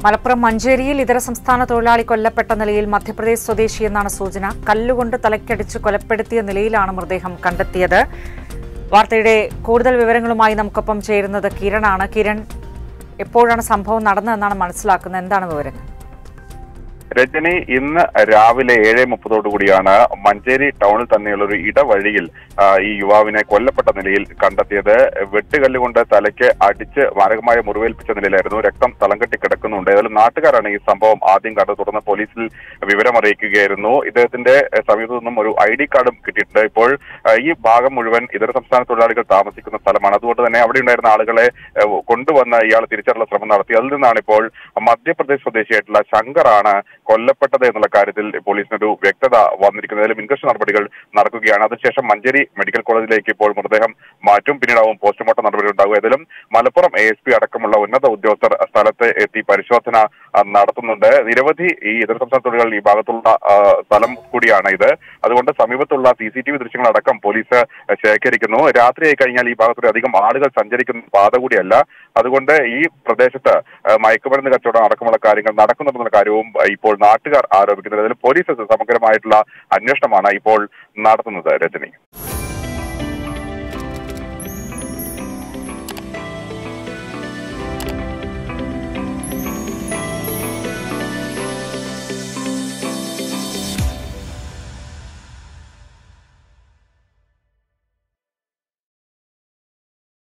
മലപ്പുറം മഞ്ചേരിയിൽ ഇതര സംസ്ഥാന തൊഴിലാളി കൊല്ലപ്പെട്ട നിലയിൽ മധ്യപ്രദേശ് സ്വദേശിയെന്നാണ് സൂചന കല്ലുകൊണ്ട് തലക്കടിച്ച് കൊലപ്പെടുത്തിയ നിലയിലാണ് മൃതദേഹം കണ്ടെത്തിയത് വാർത്തയുടെ കൂടുതൽ വിവരങ്ങളുമായി നമുക്കൊപ്പം ചേരുന്നത് കിരണാണ് കിരൺ എപ്പോഴാണ് സംഭവം നടന്നതെന്നാണ് മനസ്സിലാക്കുന്നത് എന്താണ് വിവരങ്ങൾ രജനി ഇന്ന് രാവിലെ ഏഴ് മുപ്പതോടു കൂടിയാണ് മഞ്ചേരി ടൗണിൽ തന്നെയുള്ള ഒരു ഇടവഴിയിൽ ആ, ഈ യുവാവിനെ കൊല്ലപ്പെട്ട നിലയിൽ കണ്ടെത്തിയത് വെട്ടുകല്ലുകൊണ്ട് തലയ്ക്ക് അടിച്ച് മാരകമായ മുറിവേൽപ്പിച്ച നിലയിലായിരുന്നു രക്തം തളം കെട്ടി കിടക്കുന്നുണ്ട് ഏതായാലും നാട്ടുകാരാണ് ഈ സംഭവം ആദ്യം കണ്ടത് തുടർന്ന് പോലീസിൽ വിവരം അറിയിക്കുകയായിരുന്നു ഇദ്ദേഹത്തിന്റെ എഹ്, സമീപത്തു നിന്നും ഒരു ഐ ഡി കാർഡും കിട്ടിയിട്ടുണ്ട് ഇപ്പോൾ ആ, ഈ ഭാഗം മുഴുവൻ ഇതര സംസ്ഥാന തൊഴിലാളികൾ താമസിക്കുന്ന സ്ഥലമാണ് അതുകൊണ്ട് തന്നെ അവിടെ ഉണ്ടായിരുന്ന ആളുകളെ എഹ്, കൊണ്ടുവന്ന് ഇയാൾ തിരിച്ചറിയുള്ള ശ്രമം നടത്തി അതിൽ നിന്നാണ് ഇപ്പോൾ മധ്യപ്രദേശ് സ്വദേശിയായിട്ടുള്ള ശങ്കറാണ് കൊല്ലപ്പെട്ടത് എന്നുള്ള കാര്യത്തിൽ പോലീസിനൊരു വ്യക്തത വന്നിരിക്കുന്നത് അതിലും ഇൻക്വസ്റ്റ് നടപടികൾ നടക്കുകയാണ് അതിനുശേഷം മഞ്ചേരി മെഡിക്കൽ കോളേജിലേക്ക് ഇപ്പോൾ മൃതദേഹം മാറ്റും പിന്നീടാവും പോസ്റ്റ്മോർട്ടം നടപടി ഉണ്ടാകുക ഏതായാലും മലപ്പുറം എ എസ് പി അടക്കമുള്ള ഉന്നത ഉദ്യോഗസ്ഥർ സ്ഥലത്ത് എത്തി പരിശോധന ആ, നടത്തുന്നുണ്ട് നിരവധി ഈ ഇതര സംസ്ഥാന തൊഴിലാളികൾ ഈ ഭാഗത്തുള്ള ആ, സ്ഥലം കൂടിയാണ് ഇത് അതുകൊണ്ട് സമീപത്തുള്ള സി സി ടി വി ദൃശ്യങ്ങളടക്കം പോലീസ് ശേഖരിക്കുന്നു രാത്രിയായി കഴിഞ്ഞാൽ ഈ ഭാഗത്തൂടെ അധികം ആളുകൾ സഞ്ചരിക്കുന്ന പാത കൂടിയല്ല അതുകൊണ്ട് ഈ പ്രദേശത്ത് ആ, മയക്കുമരുന്ന് കച്ചവടം അടക്കമുള്ള കാര്യങ്ങൾ നടക്കുന്നുണ്ടെന്ന കാര്യവും ആ, ഇപ്പോൾ നാട്ടുകാർ ആരോപിക്കുന്നത് അതിൽ പോലീസ് സമഗ്രമായിട്ടുള്ള അന്വേഷണമാണ് ഇപ്പോൾ നടത്തുന്നത് രജനി